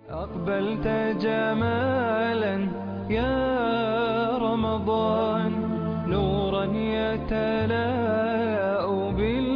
أقبلت جمالا يا رمضان نورا يتلاء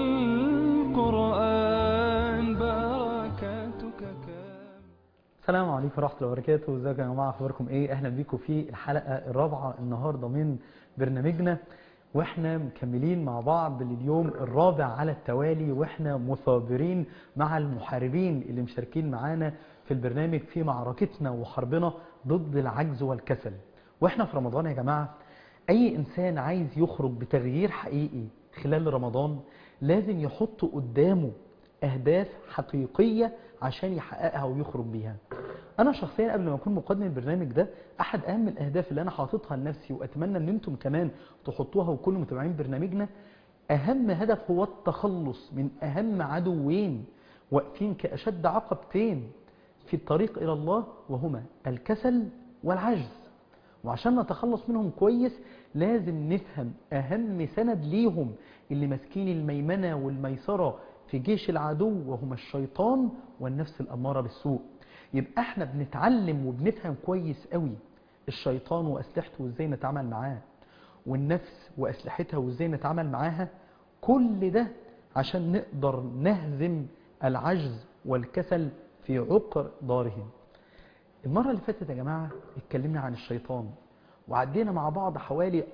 بالقرآن بركاتك كام السلام عليكم ورحمة الله وبركاته ازيكم يا جماعة اخباركم ايه اهلا بيكم في الحلقة الرابعة النهاردة من برنامجنا واحنا مكملين مع بعض لليوم الرابع على التوالي واحنا مثابرين مع المحاربين اللي مشاركين معانا في البرنامج في معركتنا وحربنا ضد العجز والكسل واحنا في رمضان يا جماعة اي انسان عايز يخرج بتغيير حقيقي خلال رمضان لازم يحط قدامه اهداف حقيقية عشان يحققها ويخرج بيها انا شخصيا قبل ما اكون مقدم البرنامج ده احد اهم الاهداف اللي انا حاططها لنفسي واتمنى ان انتم كمان تحطوها وكل متابعين برنامجنا اهم هدف هو التخلص من اهم عدوين واقفين كاشد عقبتين في الطريق الى الله وهما الكسل والعجز وعشان نتخلص منهم كويس لازم نفهم أهم سند ليهم اللي ماسكين الميمنة والميسرة في جيش العدو وهما الشيطان والنفس الأمارة بالسوء يبقى احنا بنتعلم وبنفهم كويس قوي الشيطان وأسلحته وازاي نتعامل معاه والنفس وأسلحتها وازاي نتعامل معاها كل ده عشان نقدر نهزم العجز والكسل في عقر دارهم المرة اللي فاتت يا جماعة اتكلمنا عن الشيطان وعدينا مع بعض حوالي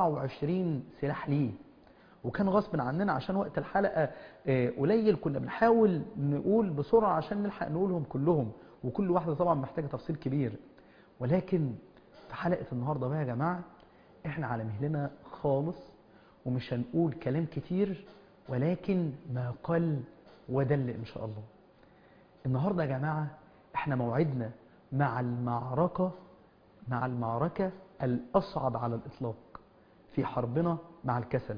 24 سلاح ليه وكان غصب عننا عشان وقت الحلقة آه، قليل كنا بنحاول نقول بسرعة عشان نلحق نقولهم كلهم وكل واحدة طبعا محتاجة تفصيل كبير ولكن في حلقة النهاردة بقى يا جماعة احنا على مهلنا خالص ومش هنقول كلام كتير ولكن ما قل ودل ان شاء الله النهاردة يا جماعة احنا موعدنا مع المعركة مع المعركة الأصعب على الإطلاق في حربنا مع الكسل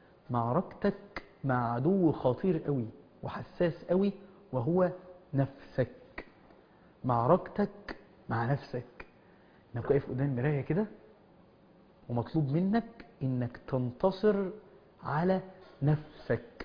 معركتك مع عدو خطير قوي وحساس قوي وهو نفسك معركتك مع نفسك انك واقف قدام المراية كده ومطلوب منك انك تنتصر على نفسك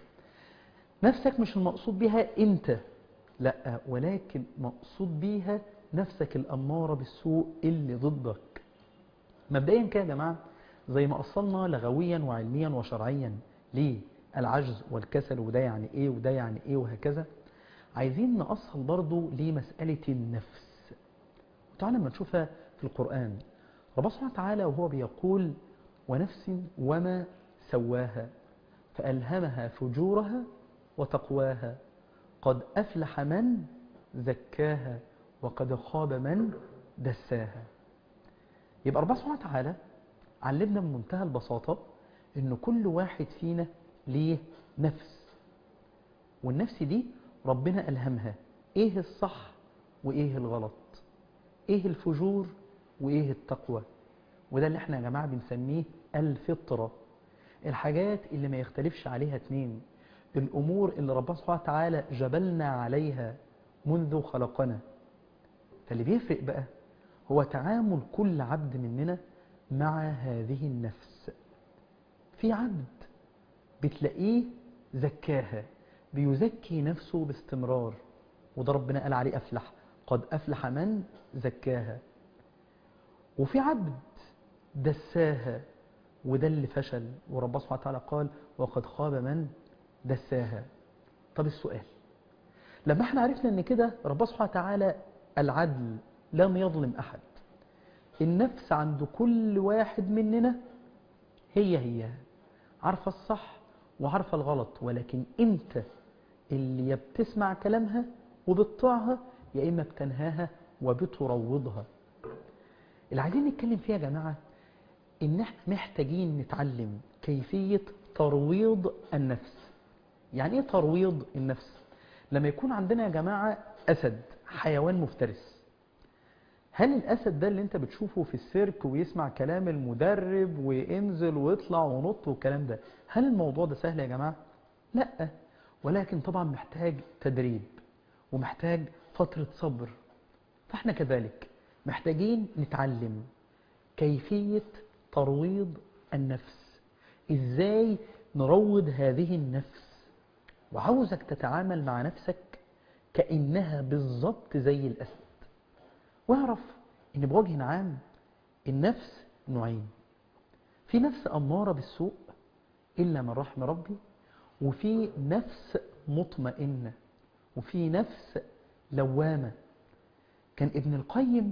نفسك مش المقصود بيها انت لا ولكن مقصود بيها نفسك الأمارة بالسوء اللي ضدك مبدئيا كده يا جماعة زي ما أصلنا لغويا وعلميا وشرعيا ليه العجز والكسل وده يعني ايه وده يعني ايه وهكذا عايزين نأصل برضو لمسألة النفس تعالى لما نشوفها في القرآن ربنا سبحانه وتعالى وهو بيقول ونفس وما سواها فألهمها فجورها وتقواها قد أفلح من زكاها وقد خاب من دساها يبقى ربنا سبحانه وتعالى علمنا بمنتهى البساطة ان كل واحد فينا ليه نفس والنفس دي ربنا ألهمها ايه الصح وايه الغلط ايه الفجور وايه التقوى وده اللي احنا يا جماعة بنسميه الفطرة الحاجات اللي ما يختلفش عليها اتنين الأمور اللي ربنا سبحانه وتعالى جبلنا عليها منذ خلقنا فاللي بيفرق بقى هو تعامل كل عبد مننا مع هذه النفس في عبد بتلاقيه زكاها بيزكي نفسه باستمرار وده ربنا قال عليه أفلح قد أفلح من زكاها وفي عبد دساها وده اللي فشل وربنا سبحانه وتعالى قال وقد خاب من دساها طب السؤال لما احنا عرفنا ان كده ربنا سبحانه وتعالى العدل لم يظلم أحد النفس عند كل واحد مننا هي هي عارفة الصح وعارفة الغلط ولكن انت اللي يا بتسمع كلامها وبتطيعها يا إما بتنهاها وبتروضها اللي عايزين نتكلم فيها يا جماعة إن احنا محتاجين نتعلم كيفية ترويض النفس يعني ايه ترويض النفس لما يكون عندنا يا جماعة أسد حيوان مفترس هل الأسد ده اللي انت بتشوفه في السيرك ويسمع كلام المدرب وينزل ويطلع ونط والكلام ده هل الموضوع ده سهل يا جماعة؟ لا ولكن طبعا محتاج تدريب ومحتاج فترة صبر فاحنا كذلك محتاجين نتعلم كيفية ترويض النفس ازاي نروض هذه النفس وعاوزك تتعامل مع نفسك كأنها بالظبط زي الأسد واعرف ان بوجه عام النفس نوعين في نفس أمارة بالسوء إلا من رحم ربي وفي نفس مطمئنة وفي نفس لوامة كان ابن القيم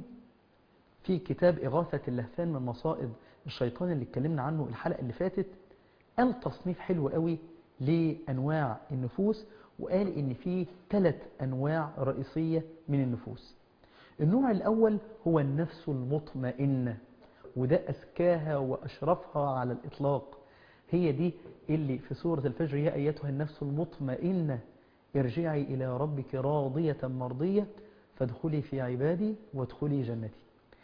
في كتاب إغاثة اللهفان من مصائد الشيطان اللي اتكلمنا عنه الحلقة اللي فاتت قال تصنيف حلو قوي لأنواع النفوس وقال إن في ثلاث أنواع رئيسية من النفوس النوع الأول هو النفس المطمئنة وده أزكاها وأشرفها على الإطلاق هي دي اللي في سورة الفجر يا أيتها النفس المطمئنة ارجعي إلى ربك راضية مرضية فادخلي في عبادي وادخلي جنتي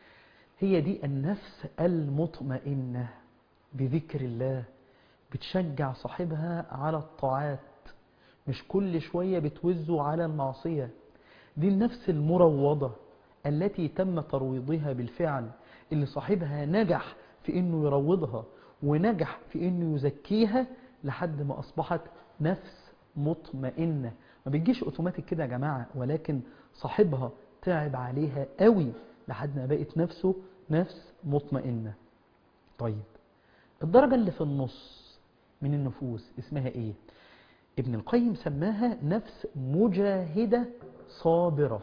هي دي النفس المطمئنة بذكر الله بتشجع صاحبها على الطاعات مش كل شوية بتوزه على المعصية دي النفس المروضة التي تم ترويضها بالفعل اللي صاحبها نجح في انه يروضها ونجح في انه يزكيها لحد ما اصبحت نفس مطمئنة ما بتجيش اوتوماتيك كده يا جماعة ولكن صاحبها تعب عليها قوي لحد ما بقت نفسه نفس مطمئنة طيب الدرجة اللي في النص من النفوس اسمها ايه ابن القيم سماها نفس مجاهدة صابرة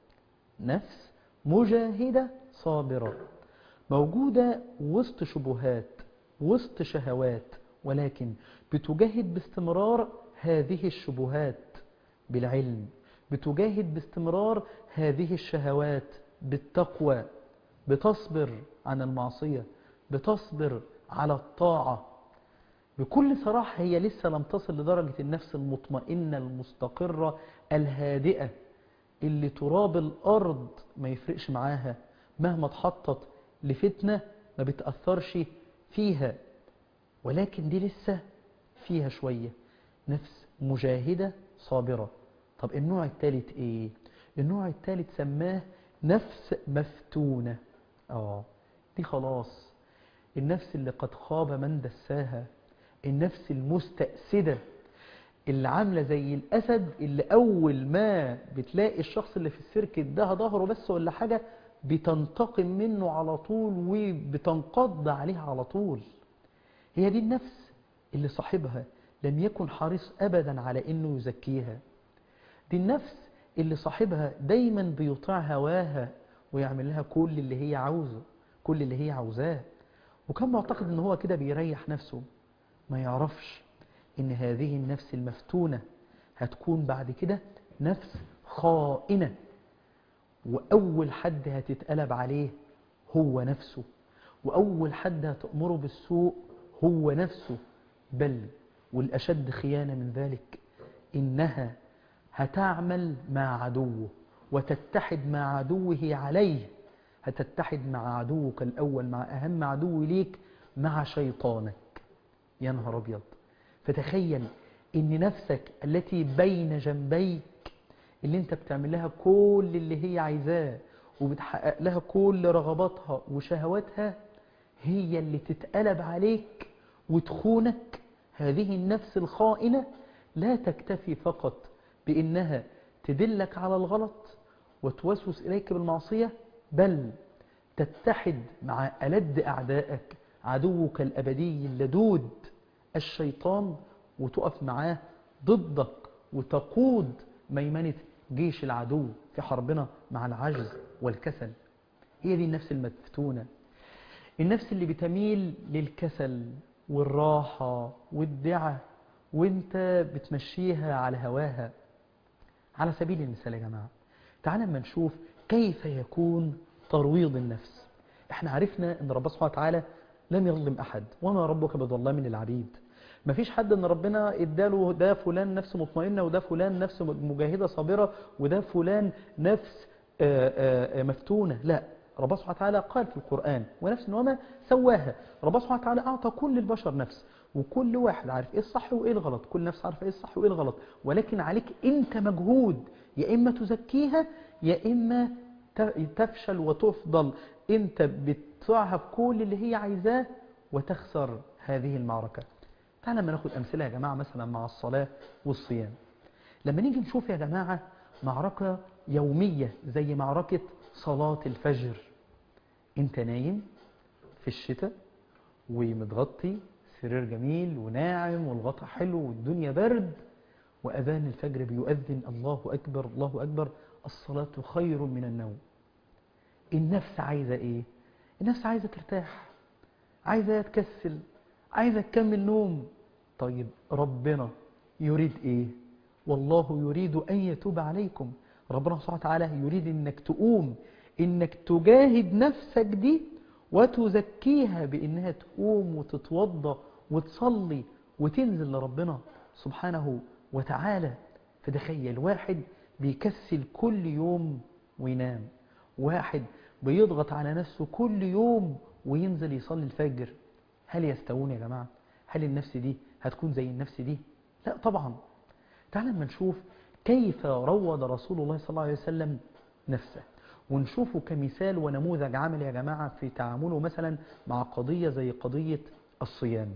نفس مجاهدة صابرة موجودة وسط شبهات وسط شهوات ولكن بتجاهد باستمرار هذه الشبهات بالعلم بتجاهد باستمرار هذه الشهوات بالتقوى بتصبر عن المعصية بتصبر على الطاعة بكل صراحة هي لسه لم تصل لدرجة النفس المطمئنة المستقرة الهادئة اللي تراب الأرض ما يفرقش معاها مهما اتحطت لفتنة ما بتأثرش فيها ولكن دي لسه فيها شوية نفس مجاهدة صابرة طب النوع الثالث ايه النوع الثالث سماه نفس مفتونة اه دي خلاص النفس اللي قد خاب من دساها النفس المستأسدة اللي عاملة زي الأسد اللي أول ما بتلاقي الشخص اللي في السيرك اداها ظهره بس ولا حاجة بتنتقم منه على طول وبتنقض عليه على طول هي دي النفس اللي صاحبها لم يكن حريص أبدا على أنه يزكيها دي النفس اللي صاحبها دايما بيطيع هواها ويعمل لها كل اللي هي عاوزه كل اللي هي عاوزاه وكان معتقد ان هو كده بيريح نفسه ما يعرفش ان هذه النفس المفتونة هتكون بعد كده نفس خائنة وأول حد هتتقلب عليه هو نفسه وأول حد هتأمره بالسوء هو نفسه بل والأشد خيانة من ذلك إنها هتعمل مع عدوه وتتحد مع عدوه عليه هتتحد مع عدوك الأول مع أهم عدو ليك مع شيطانك يا نهار أبيض فتخيل إن نفسك التي بين جنبيك اللي انت بتعمل لها كل اللي هي عايزاه وبتحقق لها كل رغباتها وشهواتها هي اللي تتقلب عليك وتخونك هذه النفس الخائنة لا تكتفي فقط بإنها تدلك على الغلط وتوسوس إليك بالمعصية بل تتحد مع ألد أعدائك عدوك الأبدي اللدود الشيطان وتقف معاه ضدك وتقود ميمنة جيش العدو في حربنا مع العجز والكسل هي دي النفس المفتونة النفس اللي بتميل للكسل والراحة والدعة وانت بتمشيها على هواها على سبيل المثال يا جماعة تعالى اما نشوف كيف يكون ترويض النفس احنا عرفنا ان ربنا سبحانه وتعالى لم يظلم احد وما ربك بظلام للعبيد مفيش حد ان ربنا اداله ده فلان نفس مطمئنه وده فلان نفس مجاهده صابره وده فلان نفس آآ آآ مفتونه لا ربنا سبحانه وتعالى قال في القران ونفس وما سواها ربنا سبحانه وتعالى اعطى كل البشر نفس وكل واحد عارف ايه الصح وايه الغلط كل نفس عارفه ايه الصح وايه الغلط ولكن عليك انت مجهود يا اما تزكيها يا اما تفشل وتفضل انت بتطيعها في كل اللي هي عايزاه وتخسر هذه المعركه تعالى ما ناخد أمثلة يا جماعة مثلا مع الصلاة والصيام لما نيجي نشوف يا جماعة معركة يومية زي معركة صلاة الفجر انت نايم في الشتاء ومتغطي سرير جميل وناعم والغطا حلو والدنيا برد وأذان الفجر بيؤذن الله أكبر الله أكبر الصلاة خير من النوم النفس عايزة إيه؟ النفس عايزة ترتاح عايزة تكسل عايزة تكمل نوم طيب ربنا يريد إيه؟ والله يريد أن يتوب عليكم ربنا سبحانه وتعالى يريد إنك تقوم إنك تجاهد نفسك دي وتزكيها بإنها تقوم وتتوضى وتصلي وتنزل لربنا سبحانه وتعالى فتخيل واحد بيكسل كل يوم وينام واحد بيضغط على نفسه كل يوم وينزل يصلي الفجر هل يستوون يا جماعة هل النفس دي هتكون زي النفس دي لا طبعا تعال لما نشوف كيف روض رسول الله صلى الله عليه وسلم نفسه ونشوفه كمثال ونموذج عمل يا جماعة في تعامله مثلا مع قضية زي قضية الصيام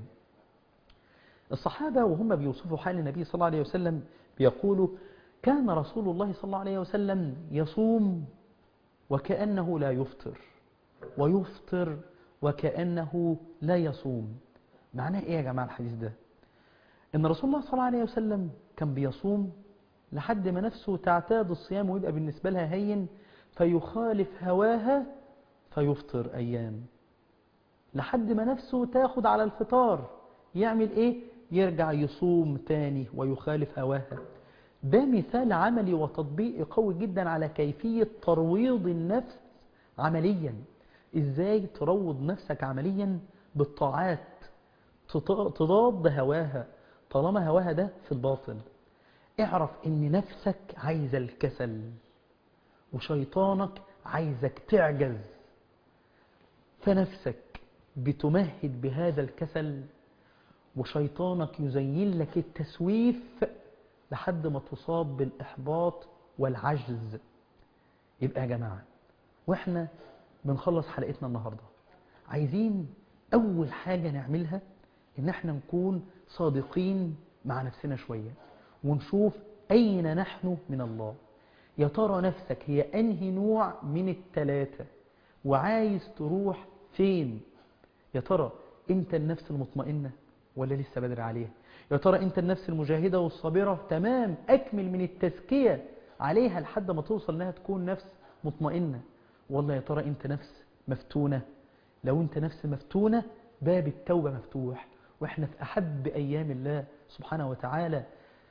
الصحابة وهم بيوصفوا حال النبي صلى الله عليه وسلم بيقولوا كان رسول الله صلى الله عليه وسلم يصوم وكأنه لا يفطر ويفطر وكأنه لا يصوم معناه ايه يا جماعة الحديث ده ان رسول الله صلى الله عليه وسلم كان بيصوم لحد ما نفسه تعتاد الصيام ويبقى بالنسبة لها هين فيخالف هواها فيفطر أيام لحد ما نفسه تاخد على الفطار يعمل إيه؟ يرجع يصوم تاني ويخالف هواها ده مثال عملي وتطبيقي قوي جدا على كيفية ترويض النفس عمليا إزاي تروض نفسك عمليا بالطاعات تضاد هواها طالما هواها ده في الباطل اعرف ان نفسك عايزة الكسل وشيطانك عايزك تعجز فنفسك بتمهد بهذا الكسل وشيطانك يزين لك التسويف لحد ما تصاب بالإحباط والعجز يبقى يا جماعة وإحنا بنخلص حلقتنا النهاردة عايزين أول حاجة نعملها إن إحنا نكون صادقين مع نفسنا شوية ونشوف أين نحن من الله يا ترى نفسك هي أنهي نوع من التلاتة وعايز تروح فين يا ترى أنت النفس المطمئنة ولا لسه بدري عليها يا ترى أنت النفس المجاهدة والصابرة تمام أكمل من التزكية عليها لحد ما توصل أنها تكون نفس مطمئنة والله يا ترى أنت نفس مفتونة لو أنت نفس مفتونة باب التوبة مفتوح وإحنا في أحب أيام الله سبحانه وتعالى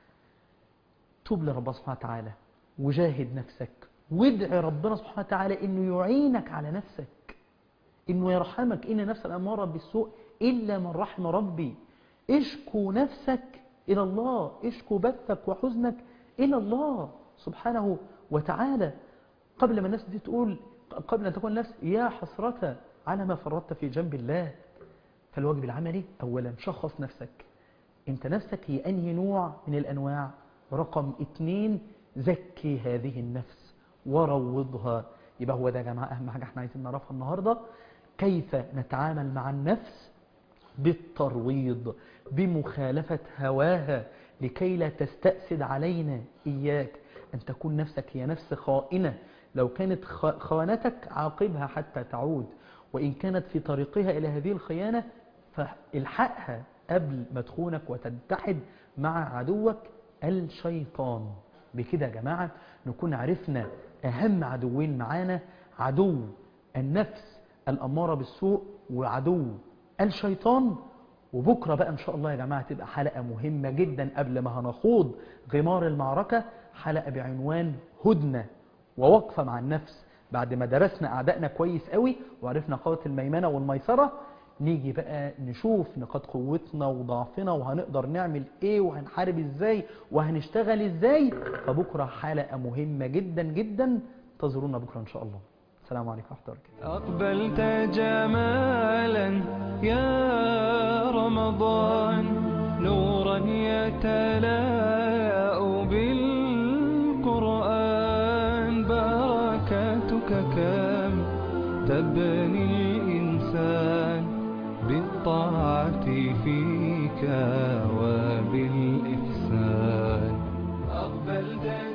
توب لرب سبحانه وتعالى وجاهد نفسك وادعي ربنا سبحانه وتعالى انه يعينك على نفسك انه يرحمك ان نفس الاماره بالسوء الا من رحم ربي اشكو نفسك الى الله اشكو بثك وحزنك الى الله سبحانه وتعالى قبل ما الناس دي تقول قبل ان تكون النفس يا حسرة على ما فرطت في جنب الله فالواجب العملي اولا شخص نفسك انت نفسك هي انهي نوع من الانواع رقم اتنين زكي هذه النفس وروضها يبقى هو ده يا جماعة أهم حاجة احنا عايزين نعرفها النهاردة كيف نتعامل مع النفس بالترويض بمخالفة هواها لكي لا تستأسد علينا إياك أن تكون نفسك هي نفس خائنة لو كانت خانتك عاقبها حتى تعود وإن كانت في طريقها إلى هذه الخيانة فالحقها قبل ما تخونك وتتحد مع عدوك الشيطان بكده يا جماعة نكون عرفنا أهم عدوين معانا عدو النفس الأمارة بالسوء وعدو الشيطان وبكرة بقى إن شاء الله يا جماعة تبقى حلقة مهمة جدا قبل ما هنخوض غمار المعركة حلقة بعنوان هدنة ووقفة مع النفس بعد ما درسنا أعدائنا كويس قوي وعرفنا قوة الميمنة والميسرة نيجي بقى نشوف نقاط قوتنا وضعفنا وهنقدر نعمل ايه وهنحارب ازاي وهنشتغل ازاي فبكرة حلقة مهمة جدا جدا انتظرونا بكرة ان شاء الله السلام عليكم ورحمة الله وبركاته أقبلت جمالا يا رمضان نورا يتلاء بالقرآن بركاتك كم تبني الإنسان بالطاعة فيك وبالإحسان أقبلت